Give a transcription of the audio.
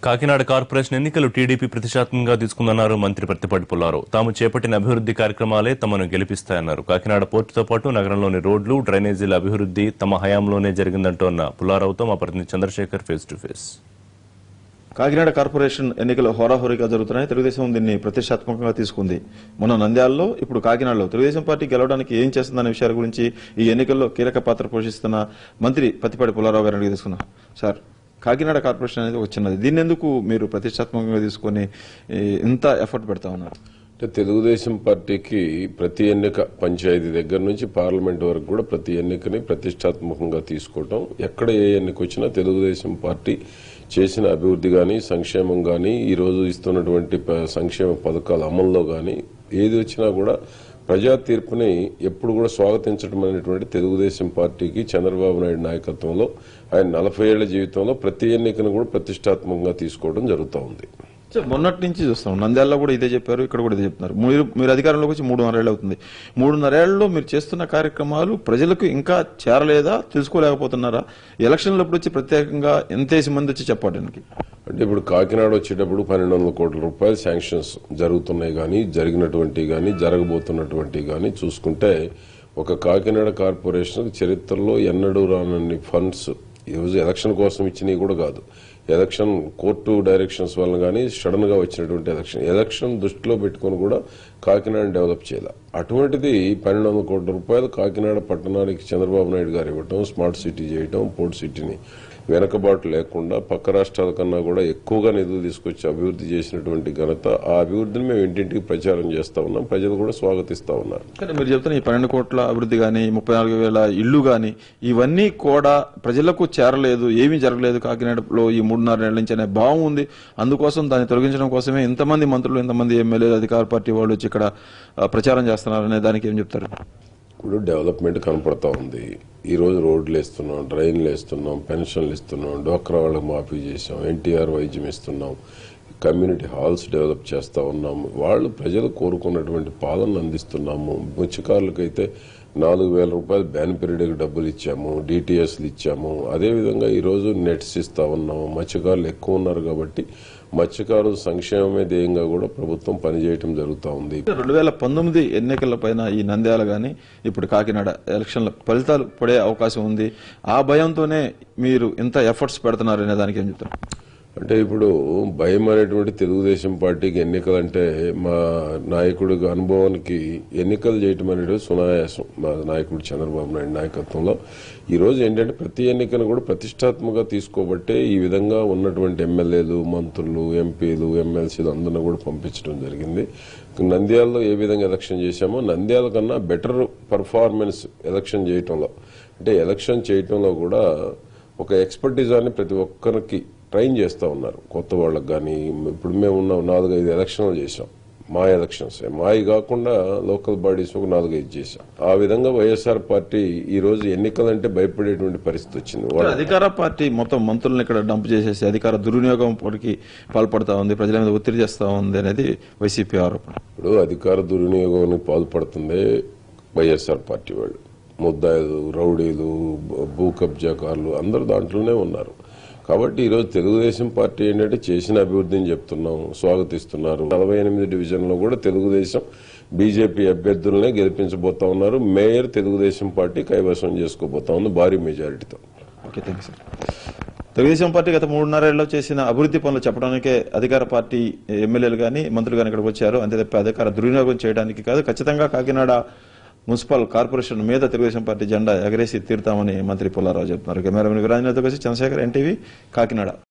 Kakinada corporation ఎన్నికలు TDP ప్రతిష్టాత్మకంగా తీసుకుందన్నారు మంత్రి ప్రతిపాటి పుల్లారావు తాము చేపట్టిన అభివృద్ధి కార్యక్రమాలే తమను గెలిపిస్తాయన్నారు కాకినాడ పోర్టుతో పాటు నగరంలోని రోడ్లు డ్రైనేజీల అభివృద్ధి తమ హయాంలోనే జరిగిందంటోన్న పుల్లారావుతో మా ప్రతినిధి Chandrasekhar face to face Kakinada corporation ఎన్నికలు హోరాహోరీగా జరుగుతున్నాయి తెలుగుదేశం దీన్ని ప్రతిష్టాత్మకంగా తీసుకుంది మొన్న నంద్యాలలో ఇప్పుడు కాకినాడలో తెలుగుదేశం పార్టీ గెలవడానికి ఏం చేస్తుందనే విషయాల గురించి ఈ ఎన్నికల్లో కీలక పాత్ర పోషిస్తున్న మంత్రి పత్తిపాటి పుల్లారావు గారిని అడిగి తీసుకున్నాం సార్ కాకినాడ కార్పొరేషన్ అనేది ఒక చిన్నది దీన్ని ఎందుకు మీరు ప్రతిష్టాత్మకంగా తీసుకొని ఈ, ఇంత ఎఫర్ట్ పెడతా ఉన్నారు అంటే తెలుగుదేశం పార్టీకి ప్రతి ఎన్నిక పంచాయతీ దగ్గర నుంచి పార్లమెంట్ వరకు కూడా ప్రతి ఎన్నికని ప్రతిష్టాత్మకంగా తీసుకోవటం ఎక్కడ ఏ ఎన్నిక వచ్చినా తెలుగుదేశం పార్టీ చేసిన అభివృద్ధి కానీ సంక్షేమం కానీ ఈ రోజు ఇస్తున్నటువంటి ప- సంక్షేమ పథకాల అమల్లో కానీ ఏది వచ్చినా కూడా ప్రజా తీర్పుని ఎప్పుడు కూడా స్వాగతించడం అనేటువంటి తెలుగుదేశం పార్టీకి చంద్రబాబు నాయుడు నాయకత్వంలో ఆయన నలభై ఏళ్ల జీవితంలో ప్రతి ఎన్నికను కూడా ప్రతిష్టాత్మకంగా తీసుకోవడం జరుగుతూ ఉంది సో మొన్నటి నుంచి చూస్తాం నంద్యాలలో కూడా ఇదే చెప్పారు ఇక్కడ కూడా ఇదే చెప్తున్నారు మీరు మీరు అధికారంలోకి వచ్చి మూడున్నరేళ్ళు అవుతుంది మూడున్నరేళ్లలో మీరు చేస్తున్న కార్యక్రమాలు ప్రజలకు ఇంకా చేరలేదా తెలుసుకోలేకపోతున్నారా ఎలక్షన్లు అప్పుడు వచ్చి ప్రత్యేకంగా ఎంతేసి మంది వచ్చి చెప్పడానికి అంటే ఇప్పుడు కాకినాడ వచ్చేటప్పుడు పన్నెండు వందల కోట్ల రూపాయలు శాంక్షన్స్ జరుగుతున్నాయి కానీ జరిగినటువంటి కానీ జరగబోతున్నటువంటి కానీ చూసుకుంటే ఒక కాకినాడ కార్పొరేషన్ చరిత్రలో ఎన్నడూ రానన్ని ఫండ్స్ ఈరోజు ఎలక్షన్ కోసం ఇచ్చినవి కూడా కాదు ఎలక్షన్ కోర్టు డైరెక్షన్స్ వల్ల కానీ సడన్ గా వచ్చినటువంటి ఎలక్షన్ ఎలక్షన్ దృష్టిలో పెట్టుకొని కూడా కాకినాడ డెవలప్ చేయాలి అటువంటిది పన్నెండు వందల కోట్ల రూపాయలు కాకినాడ పట్టణానికి చంద్రబాబు నాయుడు గారు ఇవ్వటం స్మార్ట్ సిటీ చేయటం పోర్ట్ సిటీని వెనకబాటు లేకుండా పక్క రాష్ట్రాల కన్నా కూడా ఎక్కువగా నిధులు తీసుకొచ్చి అభివృద్ధి చేసినటువంటి ఘనత ఆ అభివృద్ధిని మేము ఇంటింటికి ప్రచారం చేస్తా ఉన్నాం ప్రజలు కూడా స్వాగతిస్తా ఉన్నారు కానీ మీరు చెప్తున్న ఈ పన్నెండు కోట్ల అభివృద్ధి కానీ ముప్పై నాలుగు వేల ఇల్లు కానీ ఇవన్నీ కూడా ప్రజలకు చేరలేదు ఏమీ జరగలేదు కాకినాడలో ఈ మూడున్నర నెలల నుంచి అనే భావం ఉంది అందుకోసం దాన్ని తొలగించడం కోసమే ఇంతమంది మంత్రులు ఇంతమంది ఎమ్మెల్యేలు అధికార పార్టీ వాళ్ళు వచ్చి ఇక్కడ ఆ, ప్రచారం చేస్తున్నారనే దానికి ఏం చెప్తారు ఇప్పుడు డెవలప్మెంట్ కనపడతా ఉంది ఈ రోజు రోడ్లు వేస్తున్నాం డ్రైన్లు వేస్తున్నాం పెన్షన్లు ఇస్తున్నాం డోక్రా వాళ్ళకి మాఫీ చేసాం ఎన్టీఆర్ వైద్యం ఇస్తున్నాం కమ్యూనిటీ హాల్స్ డెవలప్ చేస్తా ఉన్నాము వాళ్ళు ప్రజలు కోరుకున్నటువంటి పాలన అందిస్తున్నాము మత్స్యకారులకైతే నాలుగు వేల రూపాయలు బ్యాన్ పీరియడ్కి డబ్బులు ఇచ్చాము డిటిఎస్లు ఇచ్చాము అదేవిధంగా ఈరోజు నెట్స్ ఇస్తా ఉన్నాము మత్స్యకారులు ఎక్కువ ఉన్నారు కాబట్టి మత్స్యకారుల సంక్షేమమే ధ్యేయంగా కూడా ప్రభుత్వం పనిచేయటం జరుగుతూ ఉంది రెండు వేల పంతొమ్మిది ఎన్నికల పైన ఈ నంద్యాల కానీ ఇప్పుడు కాకినాడ ఎలక్షన్ల ఫలితాలు పడే అవకాశం ఉంది ఆ భయంతోనే మీరు ఇంత ఎఫర్ట్స్ పెడుతున్నారు అనే దానికి ఏం చెప్తారు అంటే ఇప్పుడు భయం అనేటువంటి తెలుగుదేశం పార్టీకి ఎన్నికలంటే మా నాయకుడి అనుభవానికి ఎన్నికలు చేయటం అనేది సునాయాసం మా నాయకుడు చంద్రబాబు నాయుడు నాయకత్వంలో ఈ రోజు ఏంటంటే ప్రతి ఎన్నికను కూడా ప్రతిష్టాత్మకంగా తీసుకోబట్టే ఈ విధంగా ఉన్నటువంటి ఎమ్మెల్యేలు మంత్రులు ఎంపీలు ఎమ్మెల్సీలు అందరిని కూడా పంపించడం జరిగింది నంద్యాలలో ఏ విధంగా ఎలక్షన్ చేశామో నంద్యాల కన్నా బెటర్ పర్ఫార్మెన్స్ ఎలక్షన్ చేయటంలో అంటే ఎలక్షన్ చేయటంలో కూడా ఒక ఎక్స్పర్టిజాన్ని ప్రతి ఒక్కరికి ట్రైన్ చేస్తూ ఉన్నారు కొత్త వాళ్ళకి కానీ ఇప్పుడు మేము ఉన్న నాలుగైదు ఎలక్షన్లు చేశాం మా ఎలక్షన్స్ మాయి కాకుండా లోకల్ బాడీస్ ఒక నాలుగైదు చేశాం ఆ విధంగా వైఎస్ఆర్ పార్టీ ఈ రోజు ఎన్నికలంటే భయపడేటువంటి పరిస్థితి వచ్చింది వాళ్ళ- అధికార పార్టీ మొత్తం మంత్రులను ఇక్కడ డంప్ చేసేసి అధికార దుర్వినియోగం పొడికి పాల్పడతా ఉంది ప్రజల మీద ఒత్తిడి చేస్తా ఉంది అనేది వైసీపీ ఆరోపణ ఇప్పుడు అధికార దుర్వినియోగానికి పాల్పడుతుంది వైఎస్ఆర్ పార్టీ వాళ్ళు ముద్దాయిలు రౌడీలు భూ- భూ కబ్జాకారులు అందరూ దాంట్లోనే ఉన్నారు కాబట్టి ఈరోజు తెలుగుదేశం పార్టీ ఏంటంటే చేసిన అభివృద్ధిని చెప్తున్నాం స్వాగతిస్తున్నారు నలభై ఎనిమిది డివిజన్లో కూడా తెలుగుదేశం బీజేపీ అభ్యర్థులనే గెలిపించబోతా ఉన్నారు మేయర్ తెలుగుదేశం పార్టీ కైవసం చేసుకోబోతా ఉంది భారీ మెజారిటీతో okay thank you sir Telugu Desam party గత మూడున్నరేళ్లలో చేసిన అభివృద్ధి పనులు చెప్పడానికే అధికార పార్టీ ఎమ్మెల్యేలు కానీ మంత్రులు కానీ ఇక్కడికి వచ్చారు అంతే తప్ప అధికార దుర్వినియోగం చేయడానికి కాదు ఖచ్చితంగా కాకినాడ మున్సిపల్ కార్పొరేషన్ మీద తెలుగుదేశం పార్టీ జెండా ఎగరేసి తీరుతామని మంత్రి పుల్లారావు చెప్తున్నారు కెమెరామెన్ విరాజనతో కలిసి చంద్రశేఖర్ ఎన్టీవీ కాకినాడ